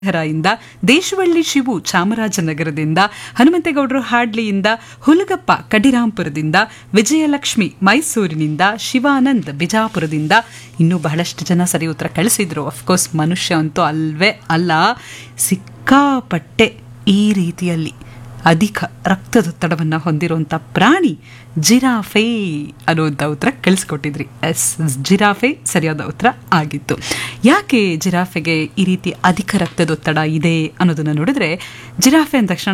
ಇಂದ ದೇಶವಳ್ಳಿ ಶಿವು ಚಾಮರಾಜನಗರದಿಂದ ಹನುಮಂತೇಗೌಡರು ಹಾಡ್ಲಿಯಿಂದ ಹುಲಗಪ್ಪ ಕಡಿರಾಂಪುರದಿಂದ ವಿಜಯಲಕ್ಷ್ಮಿ ಮೈಸೂರಿನಿಂದ ಶಿವಾನಂದ್ ಬಿಜಾಪುರದಿಂದ ಇನ್ನೂ ಬಹಳಷ್ಟು ಜನ ಸರಿ ಉತ್ತರ ಕಳಿಸಿದ್ರು ಅಫ್ಕೋರ್ಸ್ ಮನುಷ್ಯ ಅಂತೂ ಅಲ್ವೇ ಅಲ್ಲ ಸಿಕ್ಕಾಪಟ್ಟೆ ಈ ರೀತಿಯಲ್ಲಿ ಅಧಿಕ ರಕ್ತದೊತ್ತಡವನ್ನು ಹೊಂದಿರುವಂಥ ಪ್ರಾಣಿ ಜಿರಾಫೆ ಅನ್ನುವಂಥ ಉತ್ತರ ಕಳಿಸ್ಕೊಟ್ಟಿದ್ರಿ ಎಸ್ ಜಿರಾಫೆ ಸರಿಯಾದ ಉತ್ತರ ಆಗಿತ್ತು ಯಾಕೆ ಜಿರಾಫೆಗೆ ಈ ರೀತಿ ಅಧಿಕ ರಕ್ತದೊತ್ತಡ ಇದೆ ಅನ್ನೋದನ್ನು ನೋಡಿದ್ರೆ ಜಿರಾಫೆ ಅಂದ ತಕ್ಷಣ